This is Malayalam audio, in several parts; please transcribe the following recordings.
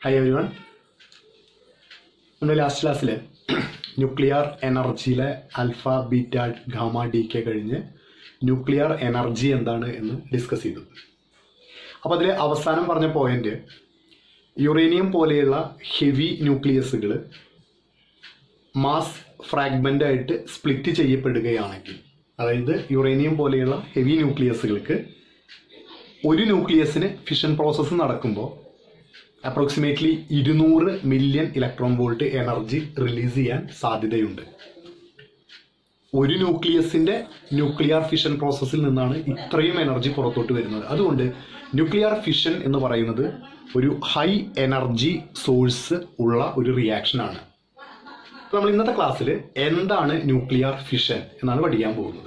ഹായ് എവരി വൺ നമ്മുടെ ലാസ്റ്റ് ക്ലാസ്സിൽ ന്യൂക്ലിയർ എനർജിയിലെ alpha beta gamma decay കഴിഞ്ഞ് ന്യൂക്ലിയർ എനർജി എന്താണ് എന്ന് ഡിസ്കസ് ചെയ്തു അപ്പോൾ അതിൽ അവസാനം പറഞ്ഞ പോയിന്റ് യുറേനിയം പോലെയുള്ള ഹെവി ന്യൂക്ലിയസുകൾ മാസ് ഫ്രാഗ്മെൻ്റ് ആയിട്ട് സ്പ്ലിറ്റ് ചെയ്യപ്പെടുകയാണെങ്കിൽ അതായത് യുറേനിയം പോലെയുള്ള ഹെവി ന്യൂക്ലിയസുകൾക്ക് ഒരു ന്യൂക്ലിയസിന് ഫിഷൻ പ്രോസസ്സ് നടക്കുമ്പോൾ അപ്രോക്സിമേറ്റ്ലി ഇരുന്നൂറ് million electron volt energy release ചെയ്യാൻ സാധ്യതയുണ്ട് ഒരു ന്യൂക്ലിയസിന്റെ ന്യൂക്ലിയർ ഫിഷൻ പ്രോസസ്സിൽ നിന്നാണ് ഇത്രയും എനർജി പുറത്തോട്ട് വരുന്നത് അതുകൊണ്ട് ന്യൂക്ലിയർ ഫിഷൻ എന്ന് പറയുന്നത് ഒരു ഹൈ എനർജി സോഴ്സ് ഉള്ള ഒരു റിയാക്ഷൻ ആണ് അപ്പോൾ നമ്മൾ ഇന്നത്തെ ക്ലാസ്സിൽ എന്താണ് ന്യൂക്ലിയർ ഫിഷൻ എന്നാണ് പഠിക്കാൻ പോകുന്നത്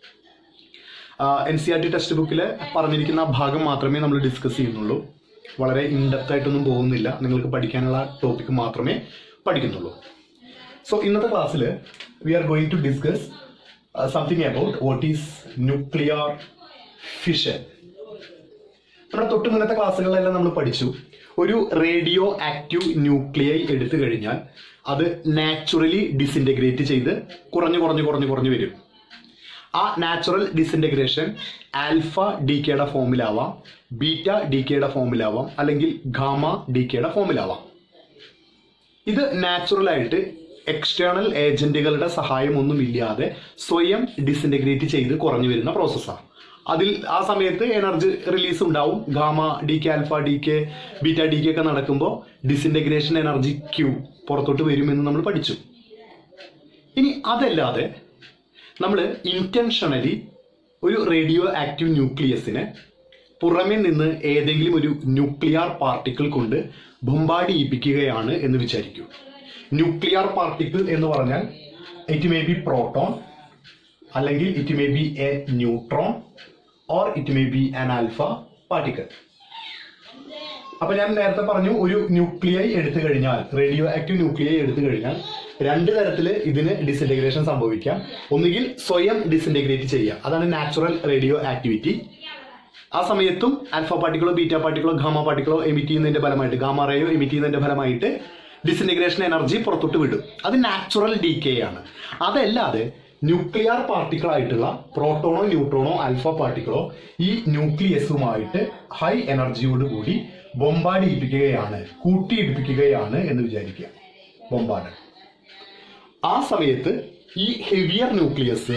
N C R T text ബുക്കിൽ പറഞ്ഞിരിക്കുന്ന ആ ഭാഗം മാത്രമേ നമ്മൾ ഡിസ്കസ് ചെയ്യുന്നുള്ളൂ വളരെ ഇൻഡെപ്ത് ആയിട്ടൊന്നും പോകുന്നില്ല നിങ്ങൾക്ക് പഠിക്കാനുള്ള ടോപ്പിക് മാത്രമേ പഠിക്കുന്നുള്ളൂ സോ ഇന്നത്തെ ക്ലാസ്സിൽ we are going to discuss something about what is nuclear fission നമ്മുടെ തൊട്ട് മുന്നത്തെ ക്ലാസ്സുകളിലെല്ലാം നമ്മൾ പഠിച്ചു ഒരു റേഡിയോ ആക്റ്റീവ് ന്യൂക്ലിയൈ എടുത്തു കഴിഞ്ഞാൽ അത് നാച്ചുറലി ഡിസിൻറ്റഗ്രേറ്റ് ചെയ്ത് കുറഞ്ഞു കുറഞ്ഞു കുറഞ്ഞു കുറഞ്ഞു വരും ആ നാച്ചുറൽ ഡിസിൻറ്റഗ്രേഷൻ ആൽഫ ഡി കെയുടെ ഫോമിലാവാം ബീറ്റ ഡി കെയുടെ ഫോമിലാവാം അല്ലെങ്കിൽ ഗാമ ഡി കെയുടെ ഫോമിലാവാം ഇത് നാച്ചുറലായിട്ട് എക്സ്റ്റേണൽ ഏജന്റുകളുടെ സഹായമൊന്നുമില്ലാതെ സ്വയം ഡിസിൻറ്റഗ്രേറ്റ് ചെയ്ത് കുറഞ്ഞു വരുന്ന പ്രോസസ്സാണ് അതിൽ ആ സമയത്ത് എനർജി റിലീസ് ഉണ്ടാവും gamma decay alpha decay beta decay ഒക്കെ നടക്കുമ്പോൾ ഡിസിൻറ്റഗ്രേഷൻ എനർജി ക്യൂ പുറത്തോട്ട് വരുമെന്ന് നമ്മൾ പഠിച്ചു ഇനി അതല്ലാതെ നമ്മൾ ഇന്റൻഷണലി ഒരു റേഡിയോ ആക്റ്റീവ് ന്യൂക്ലിയസിനെ പുറമെ നിന്ന് ഏതെങ്കിലും ഒരു ന്യൂക്ലിയർ പാർട്ടിക്കിൾ കൊണ്ട് ബൊമ്പാടിയിപ്പിക്കുകയാണ് എന്ന് വിചാരിക്കൂ ന്യൂക്ലിയർ പാർട്ടിക്കിൾ എന്ന് പറഞ്ഞാൽ ഇറ്റ് മേ ബി പ്രോട്ടോൺ അല്ലെങ്കിൽ it may be a neutron or it may be an alpha particle അപ്പൊ ഞാൻ നേരത്തെ പറഞ്ഞു ഒരു ന്യൂക്ലിയൈ എടുത്തു കഴിഞ്ഞാൽ റേഡിയോ ആക്റ്റീവ് ന്യൂക്ലിയൈ എടുത്തു കഴിഞ്ഞാൽ രണ്ട് തരത്തിൽ ഇതിന് ഡിസിൻറ്റഗ്രേഷൻ സംഭവിക്കാം ഒന്നുകിൽ സ്വയം ഡിസിൻറ്റഗ്രേറ്റ് ചെയ്യുക അതാണ് നാച്ചുറൽ റേഡിയോ ആക്ടിവിറ്റി ആ സമയത്തും ആൽഫ പാർട്ടിക്കളോ ബീറ്റ പാർട്ടിക്കളോ ഗാമ പാർട്ടിക്കളോ എമിറ്റ് ചെയ്യുന്നതിന്റെ ഫലമായിട്ട് ഗാമ റേയോ എമിറ്റ് ചെയ്യുന്നതിന്റെ ഫലമായിട്ട് ഡിസിൻറ്റഗ്രേഷൻ എനർജി പുറത്തോട്ട് വിടും അത് നാച്ചുറൽ ഡി കെ ആണ് അതല്ലാതെ ന്യൂക്ലിയർ പാർട്ടിക്കിൾ ആയിട്ടുള്ള പ്രോട്ടോണോ ന്യൂട്രോണോ ആൽഫ പാർട്ടിക്കിളോ ഈ ന്യൂക്ലിയസുമായിട്ട് ഹൈ എനർജിയോട് കൂടി ബൊമ്പാടിയിപ്പിക്കുകയാണ് കൂട്ടിയിടിപ്പിക്കുകയാണ് എന്ന് വിചാരിക്കുക ബൊമ്പാട് ആ സമയത്ത് ഈ ഹെവിയർ ന്യൂക്ലിയസ്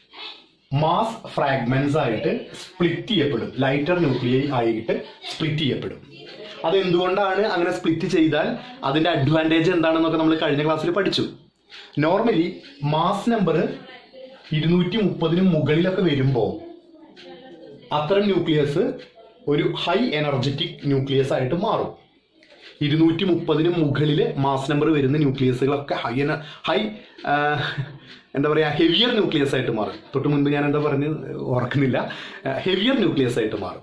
മാസ് ഫ്രാഗ്മെന്റ്സ് ആയിട്ട് സ്പ്ലിറ്റ് ചെയ്യപ്പെടും ലൈറ്റർ ന്യൂക്ലിയൈ ആയിട്ട് സ്പ്ലിറ്റ് ചെയ്യപ്പെടും അത് എന്തുകൊണ്ടാണ് അങ്ങനെ സ്പ്ലിറ്റ് ചെയ്താൽ അതിന്റെ അഡ്വാൻറ്റേജ് എന്താണെന്നൊക്കെ നമ്മൾ കഴിഞ്ഞ ക്ലാസ്സിൽ പഠിച്ചു നോർമലി മാസ് നമ്പർ ഇരുന്നൂറ്റി മുപ്പതിന് മുകളിലൊക്കെ വരുമ്പോൾ അത്തരം ന്യൂക്ലിയസ് ഒരു ഹൈ എനർജറ്റിക് ന്യൂക്ലിയസ് ആയിട്ട് മാറും ഇരുന്നൂറ്റി മുപ്പതിന് മുകളിൽ മാസ് നമ്പർ വരുന്ന ന്യൂക്ലിയസുകളൊക്കെ ഹൈ എന- ഹൈ ആ, എന്താ പറയുക ഹെവിയർ ന്യൂക്ലിയസ് ആയിട്ട് മാറും തൊട്ട് മുൻപ് ഞാൻ എന്താ പറഞ്ഞ് ഓർക്കുന്നില്ല ഹെവിയർ ന്യൂക്ലിയസ് ആയിട്ട് മാറും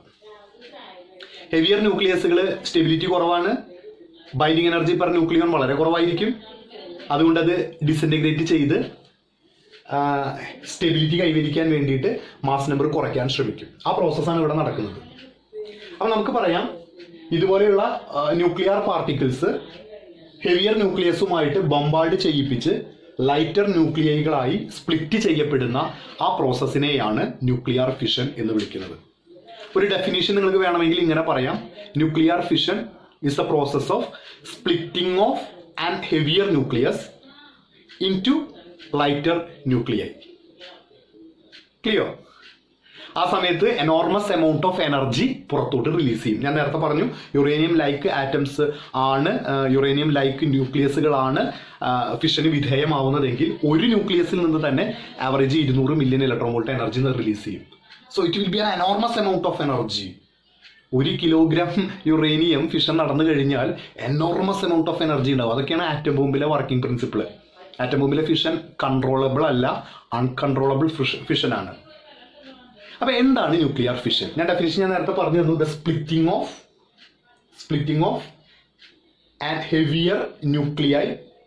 ഹെവിയർ ന്യൂക്ലിയസുകൾ സ്റ്റെബിലിറ്റി കുറവാണ് ബൈൻഡിങ് എനർജി പെർ ന്യൂക്ലിയോൺ വളരെ കുറവായിരിക്കും അതുകൊണ്ട് അത് ഡിസിൻറ്റഗ്രേറ്റ് ചെയ്ത് സ്റ്റെബിലിറ്റി കൈവരിക്കാൻ വേണ്ടിയിട്ട് മാസ് നമ്പർ കുറയ്ക്കാൻ ശ്രമിക്കും ആ പ്രോസസ്സാണ് ഇവിടെ നടക്കുന്നത് അപ്പം നമുക്ക് പറയാം ഇതുപോലെയുള്ള ന്യൂക്ലിയർ പാർട്ടിക്കിൾസ് ഹെവിയർ ന്യൂക്ലിയസുമായിട്ട് ബൊമ്പാർഡ് ചെയ്യിപ്പിച്ച് ലൈറ്റർ ന്യൂക്ലിയൈകളായി സ്പ്ലിറ്റ് ചെയ്യപ്പെടുന്ന ആ പ്രോസസ്സിനെയാണ് ന്യൂക്ലിയർ ഫിഷൻ എന്ന് വിളിക്കുന്നത് ഒരു ഡെഫിനേഷൻ നിങ്ങൾക്ക് വേണമെങ്കിൽ ഇങ്ങനെ പറയാം nuclear fission is a process of splitting of and heavier nucleus into lighter nuclei clear ആ സമയത്ത് എനോർമസ് എമൗണ്ട് ഓഫ് എനർജി പുറത്തോട്ട് റിലീസ് ചെയ്യും ഞാൻ നേരത്തെ പറഞ്ഞു യുറേനിയം ലൈക്ക് ആറ്റംസ് ആണ് യുറേനിയം ലൈക്ക് ന്യൂക്ലിയസുകളാണ് ഫിഷന് വിധേയമാവുന്നതെങ്കിൽ ഒരു ന്യൂക്ലിയസിൽ നിന്ന് തന്നെ ആവറേജ് ഇരുന്നൂറ് million electron volt energy release ചെയ്യും so it will be an enormous amount of energy ഒരു കിലോഗ്രാം യുറേനിയം ഫിഷൻ നടന്നു കഴിഞ്ഞാൽ എനോർമസ് എമൗണ്ട് ഓഫ് എനർജി ഉണ്ടാവും അതൊക്കെയാണ് ആറ്റം ബോംബിലെ വർക്കിംഗ് പ്രിൻസിപ്പിൾ ആറ്റം ബോംബിലെ ഫിഷൻ കൺട്രോളബിൾ അല്ല അൺകൺട്രോളബിൾ ഫിഷൻ ആണ് അപ്പൊ എന്താണ് ന്യൂക്ലിയർ ഫിഷൻ ഞാൻ ഡെഫിനിഷൻ ഞാൻ നേരത്തെ പറഞ്ഞു തന്നു the splitting of splitting of and heavier nuclei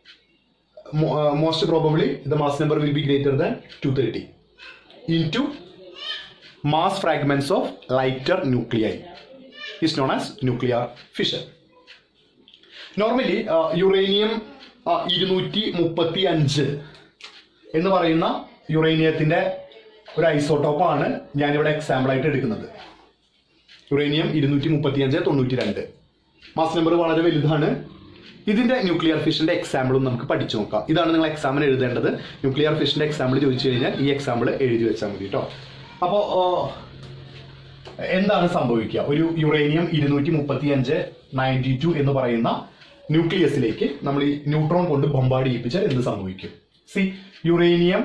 most probably the mass number will be greater than two thirty into mass fragments of lighter nuclei is known as nuclear fission normally uranium ഇരുന്നൂറ്റി മുപ്പത്തി അഞ്ച് എന്ന് പറയുന്ന യുറേനിയത്തിന്റെ ഒരു ഐസോട്ടോപ്പാണ് ഞാനിവിടെ എക്സാമ്പിൾ ആയിട്ട് എടുക്കുന്നത് യുറേനിയം ഇരുന്നൂറ്റി മുപ്പത്തി അഞ്ച് തൊണ്ണൂറ്റി രണ്ട് മാസ് നമ്പർ വളരെ വലുതാണ് ഇതിന്റെ ന്യൂക്ലിയർ ഫിഷന്റെ എക്സാമ്പിളും നമുക്ക് പഠിച്ചു നോക്കാം ഇതാണ് നിങ്ങൾ എക്സാമിന് എഴുതേണ്ടത് ന്യൂക്ലിയർ ഫിഷന്റെ എക്സാമ്പിൾ ചോദിച്ചു കഴിഞ്ഞാൽ ഈ എക്സാമ്പിൾ എഴുതി വെച്ചാൽ മതി കേട്ടോ അപ്പോൾ എന്താണ് സംഭവിക്കുക ഒരു യുറേനിയം ഇരുന്നൂറ്റി മുപ്പത്തി അഞ്ച് നയൻറ്റി ടു എന്ന് പറയുന്ന ന്യൂക്ലിയസിലേക്ക് നമ്മൾ ഈ ന്യൂട്രോൺ കൊണ്ട് ബൊമ്പാട് ചെയ്യിപ്പിച്ചാൽ എന്ത് സംഭവിക്കും സി യുറേനിയം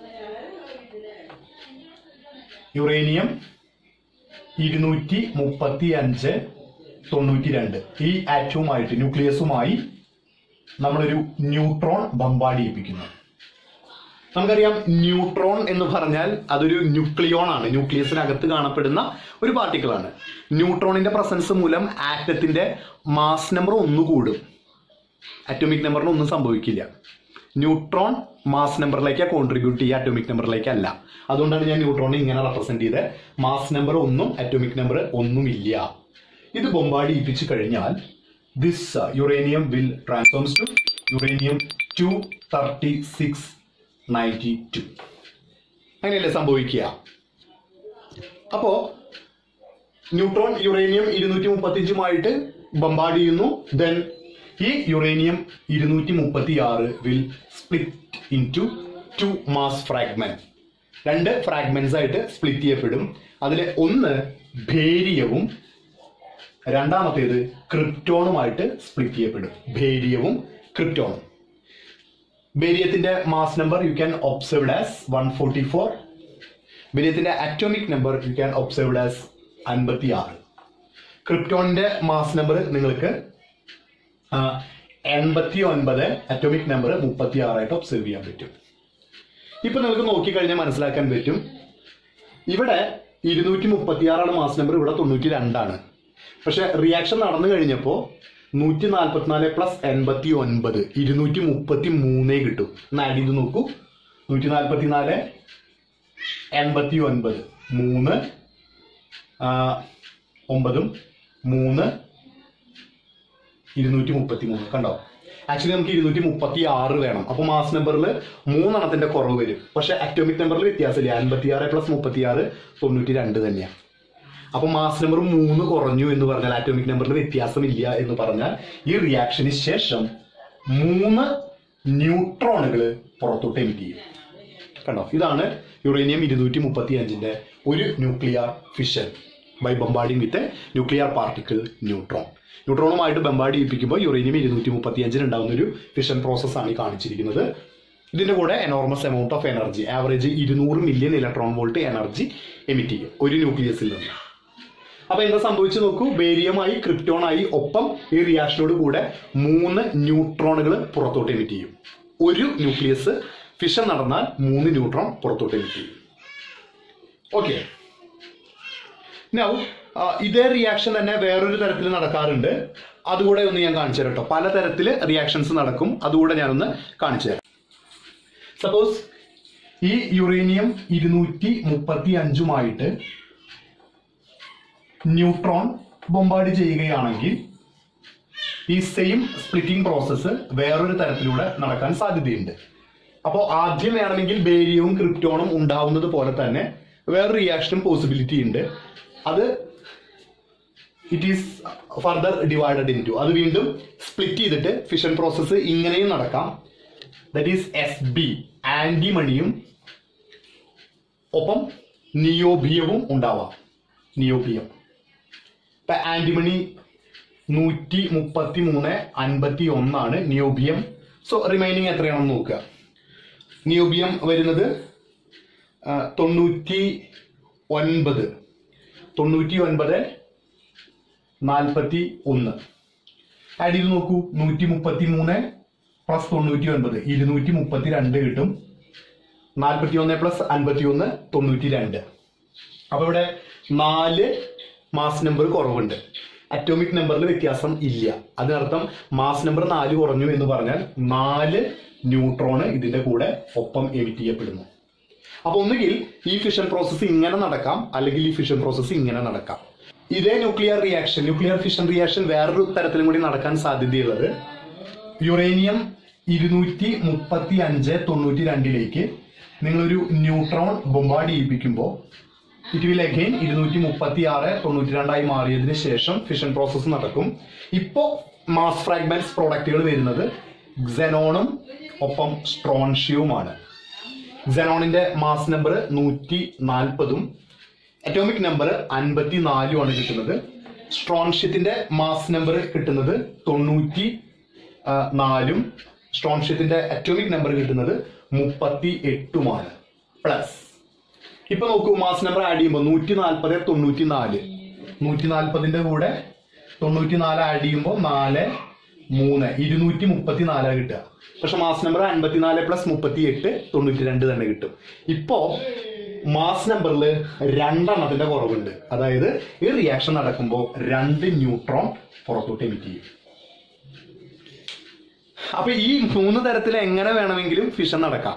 യുറേനിയം ഇരുന്നൂറ്റി മുപ്പത്തി അഞ്ച് തൊണ്ണൂറ്റി രണ്ട് ഈ ആറ്റവുമായിട്ട് ന്യൂക്ലിയസുമായി നമ്മളൊരു ന്യൂട്രോൺ ബമ്പാട് ചെയ്യിപ്പിക്കുന്നു നമുക്കറിയാം ന്യൂട്രോൺ എന്ന് പറഞ്ഞാൽ അതൊരു ന്യൂക്ലിയോൺ ആണ് ന്യൂക്ലിയസിനകത്ത് കാണപ്പെടുന്ന ഒരു പാർട്ടിക്കിൾ ആണ് ന്യൂട്രോണിന്റെ പ്രസൻസ് മൂലം ആറ്റത്തിന്റെ മാസ് നമ്പർ ഒന്ന് കൂടും അറ്റോമിക് നമ്പറിന് ഒന്നും സംഭവിക്കില്ല ന്യൂട്രോൺ മാസ് നമ്പറിലേക്ക് കോൺട്രിബ്യൂട്ട് ചെയ്യുക അറ്റോമിക് നമ്പറിലേക്ക് അല്ല അതുകൊണ്ടാണ് ഞാൻ ന്യൂട്രോണിനെ ഇങ്ങനെ റെപ്രസെന്റ് ചെയ്ത് മാസ് നമ്പർ ഒന്നും അറ്റോമിക് നമ്പർ ഒന്നും ഇല്ല ഇത് ബൊമ്പാടി ചെയ്യിപ്പിച്ചു കഴിഞ്ഞാൽ this uranium will transforms to uranium two thirty six ninety two അങ്ങനെയല്ലേ സംഭവിക്കുക അപ്പോ ന്യൂട്രോൺ യുറേനിയം ഇരുന്നൂറ്റി മുപ്പത്തിയഞ്ചുമായിട്ട് ബമ്പാഡ് ചെയ്യുന്നു ദെൻ ഈ യുറേനിയം ഇരുന്നൂറ്റി മുപ്പത്തി ആറ് will split into two mass fragment രണ്ട് ഫ്രാഗ്മെന്റ്സ് ആയിട്ട് സ്പ്ലിറ്റ് ചെയ്യപ്പെടും അതിൽ ഒന്ന് ഭേരിയവും രണ്ടാമത്തേത് ക്രിപ്റ്റോണുമായിട്ട് സ്പ്ലിറ്റ് ചെയ്യപ്പെടും ഭേരിയവും ക്രിപ്റ്റോണും ബേരിയത്തിന്റെ mass number you can observed as one forty four ബേരിയത്തിന്റെ atomic number you can observed as അൻപത്തി ആറ് ക്രിപ്റ്റോണിന്റെ മാസ് നമ്പർ നിങ്ങൾക്ക് എൺപത്തി ഒൻപത് അറ്റോമിക് നമ്പർ മുപ്പത്തി ആറായിട്ട് ഒബ്സർവ് ചെയ്യാൻ പറ്റും ഇപ്പൊ നിങ്ങൾക്ക് നോക്കിക്കഴിഞ്ഞാൽ മനസ്സിലാക്കാൻ പറ്റും ഇവിടെ ഇരുന്നൂറ്റി മുപ്പത്തി ആറാണ് മാസ് നമ്പർ ഇവിടെ തൊണ്ണൂറ്റി രണ്ടാണ് പക്ഷെ റിയാക്ഷൻ നടന്നു കഴിഞ്ഞപ്പോൾ നൂറ്റി നാൽപ്പത്തിനാല് പ്ലസ് എൺപത്തി ഒൻപത് ഇരുന്നൂറ്റി മുപ്പത്തി മൂന്നേ കിട്ടും ഒന്ന് ആഡ് ചെയ്ത് നോക്കൂ നൂറ്റി നാൽപ്പത്തി നാല് എൺപത്തി ഒൻപത് മൂന്ന് ആ, ഒമ്പതും മൂന്ന് ഇരുന്നൂറ്റി മുപ്പത്തി മൂന്ന് കണ്ടോ ആക്ച്വലി നമുക്ക് ഇരുന്നൂറ്റി മുപ്പത്തി ആറ് വേണം അപ്പൊ മാസ് നമ്പറിൽ മൂന്നെണ്ണത്തിന്റെ കുറവ് വരും പക്ഷെ അറ്റോമിക് നമ്പറിൽ വ്യത്യാസമില്ല അൻപത്തി ആറ് പ്ലസ് മുപ്പത്തി ആറ് തൊണ്ണൂറ്റി രണ്ട് തന്നെയാണ് അപ്പൊ മാസ് നമ്പർ മൂന്ന് കുറഞ്ഞു എന്ന് പറഞ്ഞാൽ ആറ്റോമിക് നമ്പറിൽ വ്യത്യാസമില്ല എന്ന് പറഞ്ഞാൽ ഈ റിയാക്ഷന് ശേഷം മൂന്ന് ന്യൂട്രോണുകൾ പുറത്തോട്ട് എമിറ്റ് ചെയ്യും കണ്ടോ ഇതാണ് യുറേനിയം ഇരുന്നൂറ്റി മുപ്പത്തി അഞ്ചിന്റെ ഒരു nuclear fission by bombarding with nuclear particle neutron ന്യൂട്രോണുമായിട്ട് ബമ്പാഡ് ചെയ്യിപ്പിക്കുമ്പോൾ യുറേനിയം ഇരുന്നൂറ്റി മുപ്പത്തി അഞ്ചിന് ഉണ്ടാകുന്ന ഒരു ഫിഷൻ പ്രോസസ്സാണ് ഈ കാണിച്ചിരിക്കുന്നത് ഇതിന്റെ കൂടെ enormous amount of energy average ഇരുന്നൂറ് million electron volt energy emit ചെയ്യും ഒരു ന്യൂക്ലിയസിൽ നിന്ന് അപ്പൊ എന്താ സംഭവിച്ചു നോക്കൂ ബേരിയമായി ക്രിപ്റ്റോണായി ഒപ്പം ഈ റിയാക്ഷനോട് കൂടെ മൂന്ന് ന്യൂട്രോണുകൾ പുറത്തോട്ട് എമിറ്റ് ചെയ്യും ഒരു ന്യൂക്ലിയസ് ഫിഷൻ നടന്നാൽ മൂന്ന് ന്യൂട്രോൺ പുറത്തോട്ട് എമിറ്റ് ചെയ്യും ഓക്കെ നൗ ഇതേ റിയാക്ഷൻ തന്നെ വേറൊരു തരത്തിൽ നടക്കാറുണ്ട് അതുകൂടെ ഒന്ന് ഞാൻ കാണിച്ചു തരാം കേട്ടോ പല തരത്തിൽ റിയാക്ഷൻസ് നടക്കും അതുകൂടെ ഞാനൊന്ന് കാണിച്ചു തരാം സപ്പോസ് ഈ യുറേനിയം ഇരുന്നൂറ്റി മുപ്പത്തി അഞ്ചുമായിട്ട് ന്യൂട്രോൺ ബൊമ്പാഡ് ചെയ്യുകയാണെങ്കിൽ ഈ സെയിം സ്പ്ലിറ്റിംഗ് പ്രോസസ്സ് വേറൊരു തരത്തിലൂടെ നടക്കാൻ സാധ്യതയുണ്ട് അപ്പോൾ ആദ്യം വേണമെങ്കിൽ ബേരിയവും ക്രിപ്റ്റോണും ഉണ്ടാവുന്നത് പോലെ തന്നെ വേറെ റിയാക്ഷനും പോസിബിലിറ്റി ഉണ്ട് അത് it is further divided into അത് വീണ്ടും സ്പ്ലിറ്റ് ചെയ്തിട്ട് ഫിഷൻ പ്രോസസ്സ് ഇങ്ങനെയും നടക്കാം ദറ്റ് ഈസ് എസ് ബി ആന്റിമണിയും ഒപ്പം നിയോബിയവും ഉണ്ടാവാം നിയോബിയം ഇപ്പൊ ആന്റിമണി നൂറ്റി മുപ്പത്തി മൂന്ന് അൻപത്തി ഒന്നാണ് നിയോബിയം സോ റിമൈനിങ് എത്രയാണെന്ന് നോക്കുക നിയോബിയം വരുന്നത് ആ, തൊണ്ണൂറ്റി ഒൻപത് തൊണ്ണൂറ്റി ഒൻപത് നാൽപ്പത്തി ഒന്ന് ആഡ് ചെയ്ത് നോക്കൂ നൂറ്റി മുപ്പത്തി മൂന്ന് പ്ലസ് തൊണ്ണൂറ്റി ഒൻപത് ഇരുന്നൂറ്റി മുപ്പത്തി രണ്ട് കിട്ടും നാൽപ്പത്തി ഒന്ന് പ്ലസ് അൻപത്തി ഒന്ന് തൊണ്ണൂറ്റി രണ്ട് അപ്പൊ ഇവിടെ നാല് മാസ് നമ്പർ കുറവുണ്ട് അറ്റോമിക് നമ്പറിൽ വ്യത്യാസം ഇല്ല അതിനർത്ഥം മാസ് നമ്പർ നാല് കുറഞ്ഞു എന്ന് പറഞ്ഞാൽ നാല് ന്യൂട്രോണ് ഇതിന്റെ കൂടെ ഒപ്പം എമിറ്റ് ചെയ്യപ്പെടുന്നു അപ്പൊ ഒന്നുകിൽ ഈ ഫിഷൻ പ്രോസസ്സ് ഇങ്ങനെ നടക്കാം അല്ലെങ്കിൽ ഈ ഫിഷൻ പ്രോസസ്സ് ഇങ്ങനെ നടക്കാം ഇതേ nuclear reaction nuclear fission reaction വേറൊരു തരത്തിലും കൂടി നടക്കാൻ സാധ്യതയുള്ളത് യുറേനിയം ഇരുന്നൂറ്റി മുപ്പത്തി അഞ്ച് തൊണ്ണൂറ്റി രണ്ടിലേക്ക് നിങ്ങളൊരു ന്യൂട്രോൺ ബൊമ്പാർഡ് ചെയ്യിപ്പിക്കുമ്പോൾ ഇറ്റ് വിൽ അഗെയിൻ ഇരുന്നൂറ്റി മുപ്പത്തി ആറ് തൊണ്ണൂറ്റി രണ്ടായി മാറിയതിന് ശേഷം ഫിഷൻ പ്രോസസ്സ് നടക്കും ഇപ്പോ മാസ് ഫ്രാഗ്മെന്റ്സ് പ്രോഡക്റ്റുകൾ വരുന്നത് xenon ഒപ്പം സ്ട്രോൺഷ്യവുമാണ് xenonന്റെ മാസ് നമ്പർ നൂറ്റി നാൽപ്പതും അറ്റോമിക് നമ്പർ അൻപത്തി നാലുമാണ് കിട്ടുന്നത് സ്ട്രോൺഷ്യത്തിന്റെ മാസ് നമ്പർ കിട്ടുന്നത് തൊണ്ണൂറ്റി ആ, നാലും സ്ട്രോൺഷ്യത്തിന്റെ അറ്റോമിക് നമ്പർ കിട്ടുന്നത് മുപ്പത്തി എട്ടുമാണ് പ്ലസ് ഇപ്പൊ നോക്കൂ മാസ് നമ്പർ ആഡ് ചെയ്യുമ്പോൾ നൂറ്റി നാൽപ്പത് തൊണ്ണൂറ്റി നാല് നൂറ്റി നാൽപ്പതിന്റെ കൂടെ തൊണ്ണൂറ്റി നാല് ആഡ് ചെയ്യുമ്പോൾ നാല് മൂന്ന് ഇരുന്നൂറ്റി മുപ്പത്തി നാലാണ് കിട്ടുക പക്ഷെ മാസ് നമ്പർ അൻപത്തിനാല് പ്ലസ് മുപ്പത്തി എട്ട് തൊണ്ണൂറ്റി രണ്ട് തന്നെ കിട്ടും ഇപ്പോ മാസ് നമ്പറിൽ രണ്ടെണ്ണത്തിന്റെ കുറവുണ്ട് അതായത് ഈ റിയാക്ഷൻ നടക്കുമ്പോൾ രണ്ട് ന്യൂട്രോൺ പുറത്തോട്ട് എമിറ്റ് ചെയ്യും അപ്പൊ ഈ മൂന്ന് തരത്തിൽ എങ്ങനെ വേണമെങ്കിലും ഫിഷൻ നടക്കാം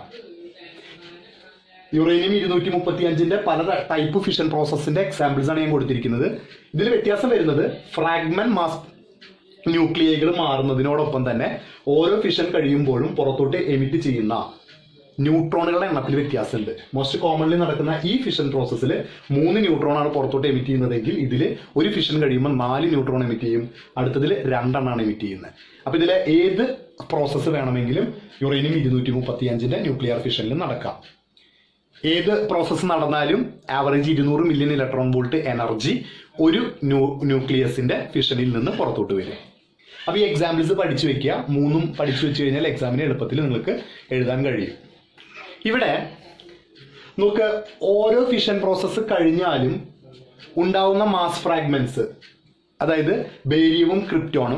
യുറേനിയം ഇരുന്നൂറ്റി മുപ്പത്തി അഞ്ചിന്റെ പല ടൈപ്പ് ഫിഷൻ പ്രോസസ്സിന്റെ എക്സാമ്പിൾസ് ആണ് ഞാൻ കൊടുത്തിരിക്കുന്നത് ഇതിൽ വ്യത്യാസം വരുന്നത് ഫ്രാഗ്മെന്റ് മാസ് ന്യൂക്ലിയകൾ മാറുന്നതിനോടൊപ്പം തന്നെ ഓരോ ഫിഷൻ കഴിയുമ്പോഴും പുറത്തോട്ട് എമിറ്റ് ചെയ്യുന്ന ന്യൂട്രോണുകളുടെ എണ്ണത്തിൽ വ്യത്യാസമുണ്ട് മോസ്റ്റ് കോമൺലി നടക്കുന്ന ഈ ഫിഷൻ പ്രോസസ്സിൽ മൂന്ന് ന്യൂട്രോൺ ആണ് പുറത്തോട്ട് എമിറ്റ് ചെയ്യുന്നതെങ്കിൽ ഇതിൽ ഒരു ഫിഷൻ കഴിയുമ്പോൾ നാല് ന്യൂട്രോൺ എമിറ്റ് ചെയ്യും അടുത്തതിൽ രണ്ടെണ്ണമാണ് എമിറ്റ് ചെയ്യുന്നത് അപ്പൊ ഇതിലെ ഏത് പ്രോസസ്സ് വേണമെങ്കിലും യുറേനിയം ഇരുന്നൂറ്റി മുപ്പത്തി അഞ്ചിന്റെ ന്യൂക്ലിയർ ഫിഷനിൽ നടക്കാം ഏത് പ്രോസസ്സ് നടന്നാലും ആവറേജ് ഇരുന്നൂറ് മില്യൺ ഇലക്ട്രോൺ വോൾട്ട് എനർജി ഒരു ന്യൂ ന്യൂക്ലിയസിന്റെ ഫിഷനിൽ നിന്ന് പുറത്തോട്ട് വരും അപ്പൊ ഈ എക്സാമ്പിൾസ് പഠിച്ചു വെക്കുക മൂന്നും പഠിച്ചു വെച്ച് കഴിഞ്ഞാൽ എക്സാമിന് എളുപ്പത്തിൽ നിങ്ങൾക്ക് എഴുതാൻ കഴിയും ഇവിടെ നമുക്ക് ഓരോ ഫിഷൻ പ്രോസസ്സ് കഴിഞ്ഞാലും ഉണ്ടാവുന്ന മാസ് ഫ്രാഗ്മെന്റ്സ് അതായത് ബേരിയവും ക്രിപ്റ്റോണും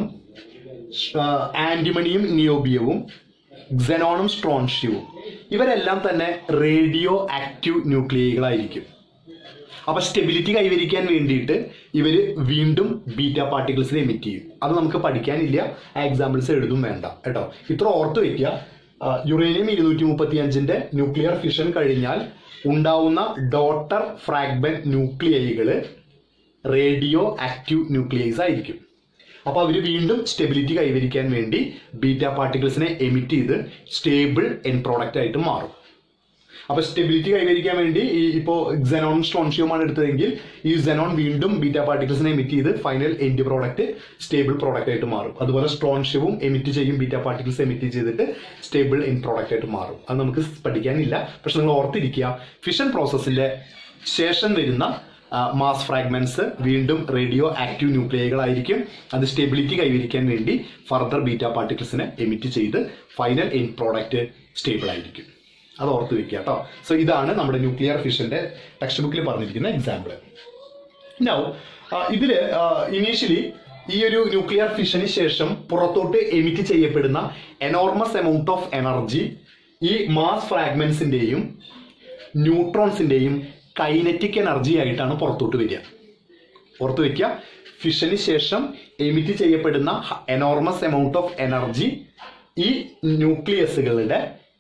ആന്റിമണിയും നിയോബിയവും xenonum സ്ട്രോൺഷ്യവും ഇവരെല്ലാം തന്നെ റേഡിയോ ആക്റ്റീവ് ന്യൂക്ലിയകളായിരിക്കും അപ്പൊ സ്റ്റെബിലിറ്റി കൈവരിക്കാൻ വേണ്ടിയിട്ട് ഇവര് വീണ്ടും ബീറ്റ പാർട്ടിക്കിൾസിനെ എമിറ്റ് ചെയ്യും അത് നമുക്ക് പഠിക്കാനില്ല ആ എക്സാമ്പിൾസ് എഴുതും വേണ്ട കേട്ടോ ഇത്ര ഓർത്ത് വെക്കുക യുറേനിയം ഇരുന്നൂറ്റി മുപ്പത്തി അഞ്ചിന്റെ ന്യൂക്ലിയർ ഫിഷൻ കഴിഞ്ഞാൽ ഉണ്ടാവുന്ന ഡോട്ടർ ഫ്രാഗ്മെന്റ് ന്യൂക്ലിയൈകള് റേഡിയോ ആക്റ്റീവ് ന്യൂക്ലിയൈസ് ആയിരിക്കും അപ്പൊ അവര് വീണ്ടും സ്റ്റെബിലിറ്റി കൈവരിക്കാൻ വേണ്ടി ബീറ്റ പാർട്ടിക്കിൾസിനെ എമിറ്റ് ചെയ്ത് സ്റ്റേബിൾ എൻ പ്രോഡക്റ്റ് ആയിട്ട് മാറും അപ്പൊ സ്റ്റെബിലിറ്റി കൈവരിക്കാൻ വേണ്ടി ഈ ഇപ്പോ xenon സ്ട്രോൺഷ്യവുമാണ് എടുത്തതെങ്കിൽ ഈ xenon വീണ്ടും ബീറ്റ പാർട്ടിക്കിൾസിനെ എമിറ്റ് ചെയ്ത് final end product stable product ആയിട്ട് മാറും അതുപോലെ സ്ട്രോൺഷ്യവും എമിറ്റ് ചെയ്യും ബീറ്റ പാർട്ടിക്കിൾസ് എമിറ്റ് ചെയ്തിട്ട് സ്റ്റേബിൾ എൻഡ് പ്രോഡക്റ്റ് ആയിട്ട് മാറും അത് നമുക്ക് പഠിക്കാനില്ല പക്ഷെ നിങ്ങൾ ഓർത്തിരിക്കുക ഫിഷൻ പ്രോസസ്സിന്റെ ശേഷം വരുന്ന മാസ് ഫ്രാഗ്മെന്റ്സ് വീണ്ടും റേഡിയോ ആക്റ്റീവ് ന്യൂക്ലിയകളായിരിക്കും അത് സ്റ്റെബിലിറ്റി കൈവരിക്കാൻ വേണ്ടി ഫർദർ ബീറ്റ പാർട്ടിക്കിൾസിനെ എമിറ്റ് ചെയ്ത് ഫൈനൽ എൻഡ് പ്രോഡക്റ്റ് സ്റ്റേബിൾ ആയിരിക്കും അത് ഓർത്ത് വെക്കുക കേട്ടോ സോ ഇതാണ് നമ്മുടെ ന്യൂക്ലിയർ ഫിഷന്റെ ടെക്സ്റ്റ് ബുക്കിൽ പറഞ്ഞിരിക്കുന്ന എക്സാമ്പിൾ നൗ ഇതില് ഇനീഷ്യലി ഈ ഒരു ന്യൂക്ലിയർ ഫിഷന് ശേഷം പുറത്തോട്ട് എമിറ്റ് ചെയ്യപ്പെടുന്ന എനോർമസ് എമൗണ്ട് ഓഫ് എനർജി ഈ മാസ് ഫ്രാഗ്മെന്റ്സിന്റെയും ന്യൂട്രോൺസിന്റെയും കൈനറ്റിക് എനർജി ആയിട്ടാണ് പുറത്തോട്ട് വരിക ഓർത്ത് വെക്കുക ഫിഷന് ശേഷം എമിറ്റ് ചെയ്യപ്പെടുന്ന എനോർമസ് എമൗണ്ട് ഓഫ് എനർജി ഈ ന്യൂക്ലിയസുകളുടെ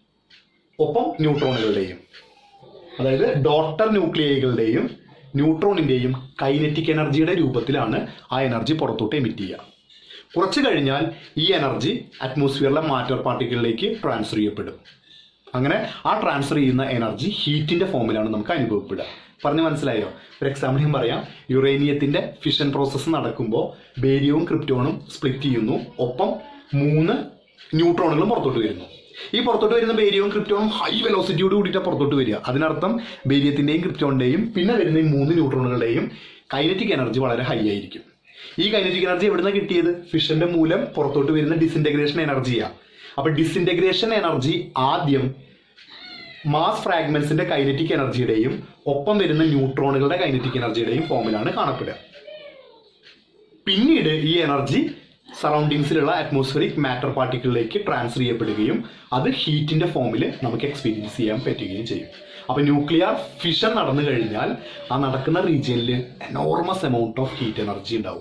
ഒപ്പം ന്യൂട്രോണുകളുടെയും അതായത് ഡോട്ടർ ന്യൂക്ലിയകളുടെയും ന്യൂട്രോണിന്റെയും കൈനറ്റിക് എനർജിയുടെ രൂപത്തിലാണ് ആ എനർജി പുറത്തോട്ട് എമിറ്റ് ചെയ്യുക കുറച്ച് കഴിഞ്ഞാൽ ഈ എനർജി അറ്റ്മോസ്ഫിയറിലെ മാറ്റർ പാർട്ടിക്കിളിലേക്ക് ട്രാൻസ്ഫർ ചെയ്യപ്പെടും അങ്ങനെ ആ ട്രാൻസ്ഫർ ചെയ്യുന്ന എനർജി ഹീറ്റിന്റെ ഫോമിലാണ് നമുക്ക് അനുഭവപ്പെടുക പറഞ്ഞു മനസ്സിലായോ ഒരു എക്സാമ്പിൾ ഞാൻ പറയാം യുറേനിയത്തിന്റെ ഫിഷൻ പ്രോസസ്സ് നടക്കുമ്പോൾ ബേരിയവും ക്രിപ്റ്റോണും സ്പ്ലിറ്റ് ചെയ്യുന്നു ഒപ്പം മൂന്ന് ന്യൂട്രോണുകളും പുറത്തോട്ട് വരുന്നു ഈ പുറത്തോട്ട് വരുന്ന ബേരിയവും ക്രിപ്റ്റോണും ഹൈ വെലോസിറ്റിയോട് കൂടിയിട്ട് പുറത്തോട്ട് വരിക അതിനർത്ഥം ബേരിയത്തിന്റെയും ക്രിപ്റ്റോണിന്റെയും പിന്നെ വരുന്ന ഈ മൂന്ന് ന്യൂട്രോണുകളുടെയും കൈനറ്റിക് എനർജി വളരെ ഹൈ ആയിരിക്കും ഈ കൈനറ്റിക് എനർജി എവിടുന്ന കിട്ടിയത് ഫിഷന്റെ മൂലം പുറത്തോട്ട് വരുന്ന ഡിസിന്റഗ്രേഷൻ എനർജിയാണ് അപ്പൊ ഡിസിന്റഗ്രേഷൻ എനർജി ആദ്യം മാസ് ഫ്രാഗ്മെന്റ്സിന്റെ കൈനറ്റിക് എനർജിയുടെയും ഒപ്പം വരുന്ന ന്യൂട്രോണുകളുടെ കൈനറ്റിക് എനർജിയുടെയും ഫോമിലാണ് കാണപ്പെടുക പിന്നീട് ഈ എനർജി സറൗണ്ടിങ്സിലുള്ള അറ്റ്മോസ്ഫിയറിക് മാറ്റർ പാർട്ടിക്കിളിലേക്ക് ട്രാൻസ്ഫർ ചെയ്യപ്പെടുകയും അത് ഹീറ്റിന്റെ ഫോമിൽ നമുക്ക് എക്സ്പീരിയൻസ് ചെയ്യാൻ പറ്റുകയും ചെയ്യും അപ്പൊ ന്യൂക്ലിയർ ഫിഷൻ നടന്നു കഴിഞ്ഞാൽ ആ നടക്കുന്ന റീജിയനിൽ enormous amount of heat energy ഉണ്ടാവും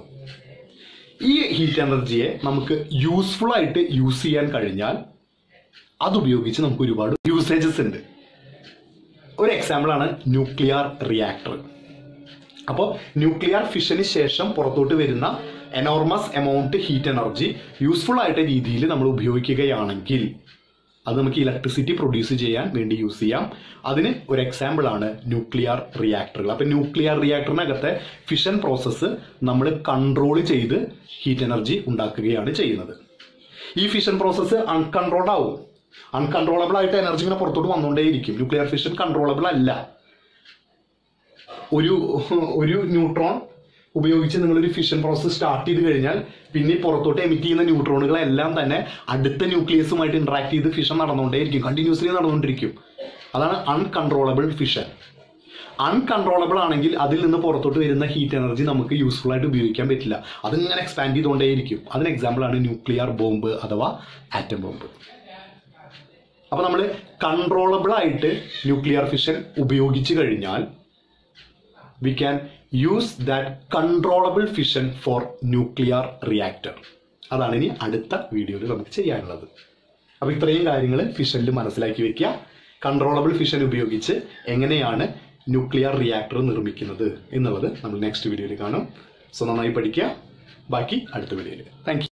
ഈ ഹീറ്റ് എനർജിയെ നമുക്ക് യൂസ്ഫുൾ ആയിട്ട് യൂസ് ചെയ്യാൻ കഴിഞ്ഞാൽ അതുപയോഗിച്ച് നമുക്ക് ഒരുപാട് യൂസേജസ് ഉണ്ട് ഒരു എക്സാമ്പിൾ ആണ് ന്യൂക്ലിയർ റിയാക്ടർ അപ്പോൾ ന്യൂക്ലിയർ ഫിഷന് ശേഷം പുറത്തോട്ട് വരുന്ന enormous amount heat energy useful ആയിട്ട് രീതിയിൽ നമ്മൾ ഉപയോഗിക്കുകയാണെങ്കിൽ അത് നമുക്ക് ഇലക്ട്രിസിറ്റി പ്രൊഡ്യൂസ് ചെയ്യാൻ വേണ്ടി യൂസ് ചെയ്യാം അതിന് ഒരു എക്സാമ്പിൾ ആണ് ന്യൂക്ലിയർ റിയാക്ടറുകൾ അപ്പൊ ന്യൂക്ലിയർ റിയാക്ടറിനകത്തെ ഫിഷൻ പ്രോസസ്സ് നമ്മൾ കൺട്രോൾ ചെയ്ത് ഹീറ്റ് എനർജി ഉണ്ടാക്കുകയാണ് ചെയ്യുന്നത് ഈ ഫിഷൻ പ്രോസസ്സ് അൺകൺട്രോൾഡ് ആവും അൺകൺട്രോളബിൾ ആയിട്ട് എനർജി ഇങ്ങനെ പുറത്തോട്ട് വന്നുകൊണ്ടേയിരിക്കും ന്യൂക്ലിയർ ഫിഷൻ കൺട്രോളബിൾ അല്ല ഒരു ഒരു ന്യൂട്രോൺ ഉപയോഗിച്ച് നിങ്ങളൊരു ഫിഷൻ പ്രോസസ് സ്റ്റാർട്ട് ചെയ്ത് കഴിഞ്ഞാൽ പിന്നെ ഈ പുറത്തോട്ട് എമിറ്റ് ചെയ്യുന്ന ന്യൂട്രോണുകളെല്ലാം തന്നെ അടുത്ത ന്യൂക്ലിയസുമായിട്ട് ഇന്ററാക്ട് ചെയ്ത് ഫിഷൻ നടന്നുകൊണ്ടേയിരിക്കും കണ്ടിന്യൂസ്ലി നടന്നുകൊണ്ടിരിക്കും അതാണ് അൺകൺട്രോളബിൾ ഫിഷൻ അൺകൺട്രോളബിൾ ആണെങ്കിൽ അതിൽ നിന്ന് പുറത്തോട്ട് വരുന്ന ഹീറ്റ് എനർജി നമുക്ക് യൂസ്ഫുൾ ആയിട്ട് ഉപയോഗിക്കാൻ പറ്റില്ല അതിങ്ങനെ എക്സ്പാൻഡ് ചെയ്തുകൊണ്ടേയിരിക്കും അതിന് എക്സാമ്പിൾ ആണ് ന്യൂക്ലിയർ ബോംബ് അഥവാ ആറ്റം ബോംബ് അപ്പൊ നമ്മൾ കൺട്രോളബിൾ ആയിട്ട് ന്യൂക്ലിയർ ഫിഷൻ ഉപയോഗിച്ചു കഴിഞ്ഞാൽ we can use that controllable fission for nuclear reactor അതാണ് ഇനി അടുത്ത വീഡിയോയിൽ നമുക്ക് ചെയ്യാനുള്ളത് അപ്പൊ ഇത്രയും കാര്യങ്ങൾ ഫിഷനിൽ മനസ്സിലാക്കി വെക്കുക കൺട്രോളബിൾ ഫിഷൻ ഉപയോഗിച്ച് എങ്ങനെയാണ് ന്യൂക്ലിയർ റിയാക്ടർ നിർമ്മിക്കുന്നത് എന്നുള്ളത് നമ്മൾ നെക്സ്റ്റ് വീഡിയോയിൽ കാണും സോ നന്നായി പഠിക്കുക ബാക്കി അടുത്ത വീഡിയോയിൽ താങ്ക്